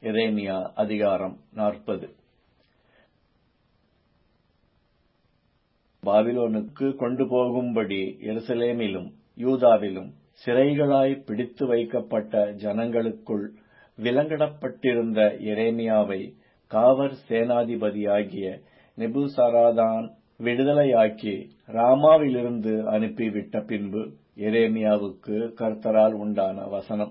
எரேமியா அதிகாரம் நாற்பது பாபிலோனுக்கு கொண்டு போகும்படி எருசலேமிலும் யூதாவிலும் சிறைகளாய் பிடித்து வைக்கப்பட்ட ஜனங்களுக்குள் விலங்கிடப்பட்டிருந்த எரேமியாவை காவற் சேனாதிபதியாகிய நெபுசராதான் விடுதலையாக்கி ராமாவிலிருந்து அனுப்பிவிட்ட பின்பு எரேமியாவுக்கு கர்த்தரால் உண்டான வசனம்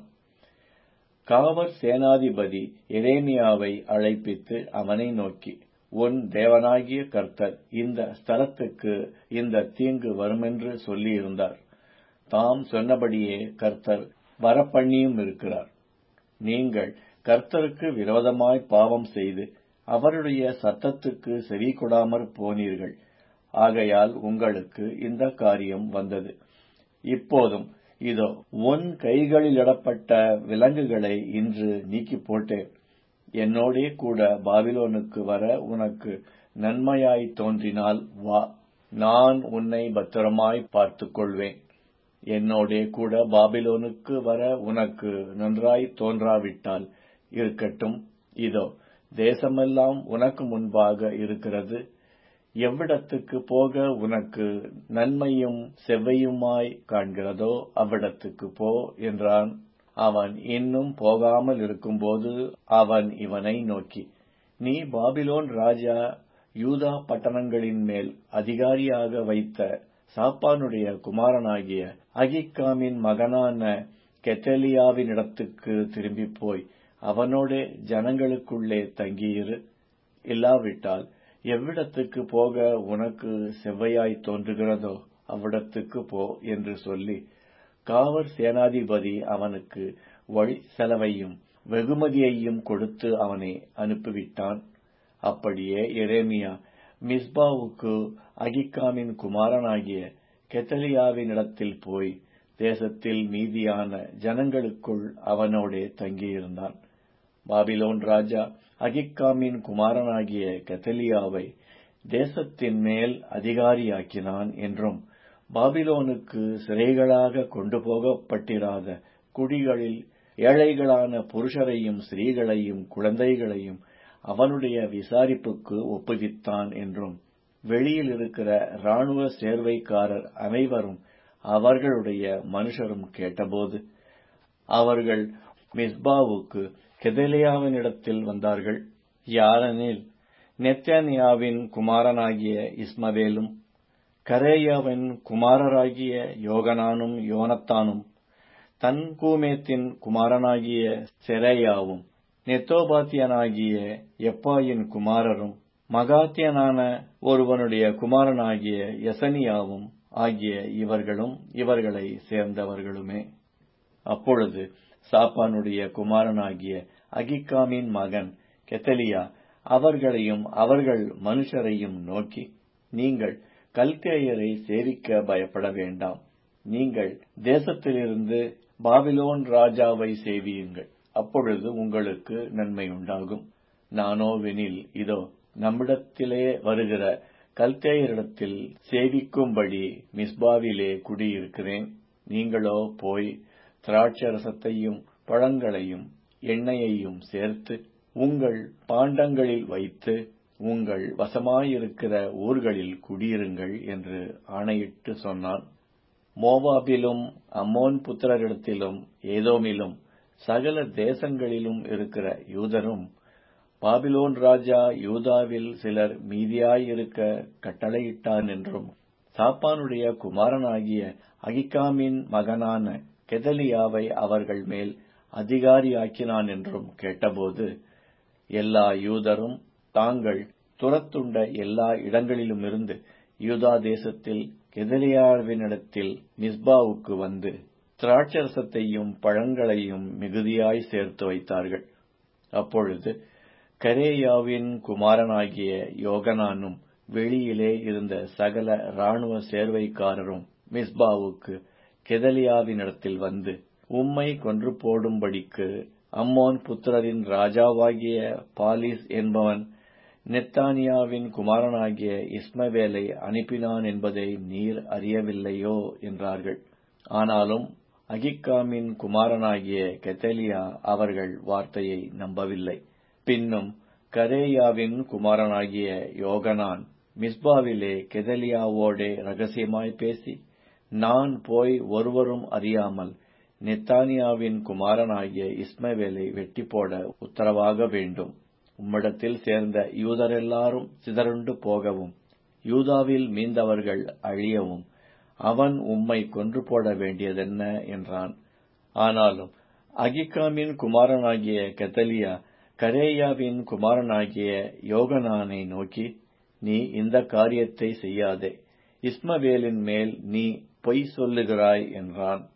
காவற் சேனாதிபதி எரேமியாவை அழைப்பித்து அவனை நோக்கி உன் தேவனாகிய கர்த்தர் இந்த ஸ்தலத்துக்கு இந்த தீங்கு வருமென்று சொல்லியிருந்தார் தாம் சொன்னபடியே கர்த்தர் வரப்பண்ணியும் இருக்கிறார் நீங்கள் கர்த்தருக்கு விரோதமாய் பாவம் செய்து அவருடைய சத்தத்துக்கு செவி கொடாமற் போனீர்கள் ஆகையால் உங்களுக்கு இந்த காரியம் வந்தது இப்போதும் இதோ உன் கைகளிலிடப்பட்ட விலங்குகளை இன்று நீக்கி போட்டேன் என்னோடே கூட பாபிலோனுக்கு வர உனக்கு நன்மையாய் தோன்றினால் வா நான் உன்னை பத்திரமாய் பார்த்துக் கொள்வேன் என்னோடே கூட பாபிலோனுக்கு வர உனக்கு நன்றாய் தோன்றாவிட்டால் இருக்கட்டும் இதோ தேசமெல்லாம் உனக்கு முன்பாக இருக்கிறது எவ்விடத்துக்கு போக உனக்கு நன்மையும் செவ்வையுமாய் காண்கிறதோ அவ்விடத்துக்கு போ என்றான் அவன் இன்னும் போகாமல் இருக்கும்போது அவன் இவனை நோக்கி நீ பாபிலோன் ராஜா யூதா பட்டணங்களின் மேல் அதிகாரியாக வைத்த சாப்பானுடைய குமாரனாகிய அகிக்காமின் மகனான கெத்தலியாவினிடத்துக்கு திரும்பி போய் அவனோடே ஜனங்களுக்குள்ளே தங்கியிரு இல்லாவிட்டால் எவ்விடத்துக்கு போக உனக்கு செவ்வையாய் தோன்றுகிறதோ அவ்விடத்துக்கு போ என்று சொல்லி காவற் சேனாதிபதி அவனுக்கு வழி செலவையும் வெகுமதியையும் கொடுத்து அவனை அனுப்பிவிட்டான் அப்படியே எரேமியா மிஸ்பாவுக்கு அகிக்காமின் குமாரனாகிய கெத்தலியாவினிடத்தில் போய் தேசத்தில் மீதியான ஜனங்களுக்குள் அவனோடே தங்கியிருந்தான் பாபிலோன் ராஜா அகிக்காமின் குமாரனாகிய கெத்தலியாவை தேசத்தின் மேல் அதிகாரியாக்கினான் என்றும் பாபிலோனுக்கு சிறைகளாக கொண்டு போகப்பட்டிராத குடிகளில் ஏழைகளான புருஷரையும் ஸ்திரீகளையும் குழந்தைகளையும் அவனுடைய விசாரிப்புக்கு ஒப்புவித்தான் என்றும் வெளியில் இருக்கிற இராணுவ சேர்வைக்காரர் அனைவரும் அவர்களுடைய மனுஷரும் கேட்டபோது அவர்கள் மிஸ்பாவுக்கு கெதலியாவினிடத்தில் வந்தார்கள் யாரெனில் நெத்தனியாவின் குமாரனாகிய இஸ்மவேலும் கரேயாவின் குமாரராகிய யோகனானும் யோனத்தானும் தன்கூமேத்தின் குமாரனாகிய செரேயாவும் நெத்தோபாத்தியனாகிய எப்பாயின் குமாரரும் மகாத்தியனான ஒருவனுடைய குமாரனாகிய யசனியாவும் ஆகிய இவர்களும் இவர்களை சேர்ந்தவர்களுமே அப்பொழுது சாப்பானுடைய குமாரனாகிய அகிக்காமின் மகன் கெத்தலியா அவர்களையும் அவர்கள் மனுஷரையும் நோக்கி நீங்கள் கல்தேயரை சேவிக்க பயப்பட வேண்டாம் நீங்கள் தேசத்திலிருந்து பாபிலோன் ராஜாவை சேவியுங்கள் அப்பொழுது உங்களுக்கு நன்மை உண்டாகும் நானோவெனில் இதோ நம்மிடத்திலே வருகிற கல்தேயரிடத்தில் சேவிக்கும்படி மிஸ்பாவிலே குடியிருக்கிறேன் நீங்களோ போய் திராட்சரசத்தையும் பழங்களையும் எண்ணெயையும் சேர்த்து உங்கள் பாண்டங்களில் வைத்து உங்கள் வசமாயிருக்கிற ஊர்களில் குடியிருங்கள் என்று ஆணையிட்டு சொன்னான் மோவாபிலும் அம்மோன் புத்திரரிடத்திலும் ஏதோமிலும் சகல தேசங்களிலும் இருக்கிற யூதரும் பாபிலோன் ராஜா யூதாவில் சிலர் மீதியாயிருக்க கட்டளையிட்டான் என்றும் சாப்பானுடைய குமாரனாகிய அகிகாமின் மகனான கெதலியாவை அவர்கள் மேல் அதிகாரியாக்கினான் என்றும் கேட்டபோது எல்லா யூதரும் தாங்கள் துரத்துண்ட எல்லா இடங்களிலுமிருந்து யூதா தேசத்தில் கெதலியாவினிடத்தில் மிஸ்பாவுக்கு வந்து திராட்சரசத்தையும் பழங்களையும் மிகுதியாய் சேர்த்து வைத்தார்கள் அப்பொழுது கரேயாவின் குமாரனாகிய யோகனானும் வெளியிலே இருந்த சகல இராணுவ சேர்வைக்காரரும் மிஸ்பாவுக்கு கெதலியாவினிடத்தில் வந்து உம்மை கொன்று போடும்படிக்கு அம்மோன் புத்திரரின் ராஜாவாகிய பாலிஸ் என்பவன் நெத்தானியாவின் குமாரனாகிய இஸ்மவேலை அனுப்பினான் என்பதை நீர் அறியவில்லையோ என்றார்கள் ஆனாலும் அகிக்காமின் குமாரனாகிய கெதலியா அவர்கள் வார்த்தையை நம்பவில்லை பின்னும் கரேயாவின் குமாரனாகிய யோகனான் மிஸ்பாவிலே கெதலியாவோடே ரகசியமாய் பேசி நான் போய் ஒருவரும் அறியாமல் நெத்தானியாவின் குமாரனாகிய இஸ்மவேலை வெட்டிப்போட உத்தரவாக வேண்டும் உம்மிடத்தில் சேர்ந்த யூதரெல்லாரும் சிதறுண்டு போகவும் யூதாவில் மீந்தவர்கள் அழியவும் அவன் உம்மை கொன்று போட வேண்டியதென்ன என்றான் ஆனாலும் அகிக்காமின் குமாரனாகிய கெதலியா கரேயாவின் குமாரனாகிய யோகனானை நோக்கி நீ இந்த காரியத்தை செய்யாதே இஸ்மவேலின் மேல் நீ பொய் சொல்லுகிறாய் என்றான்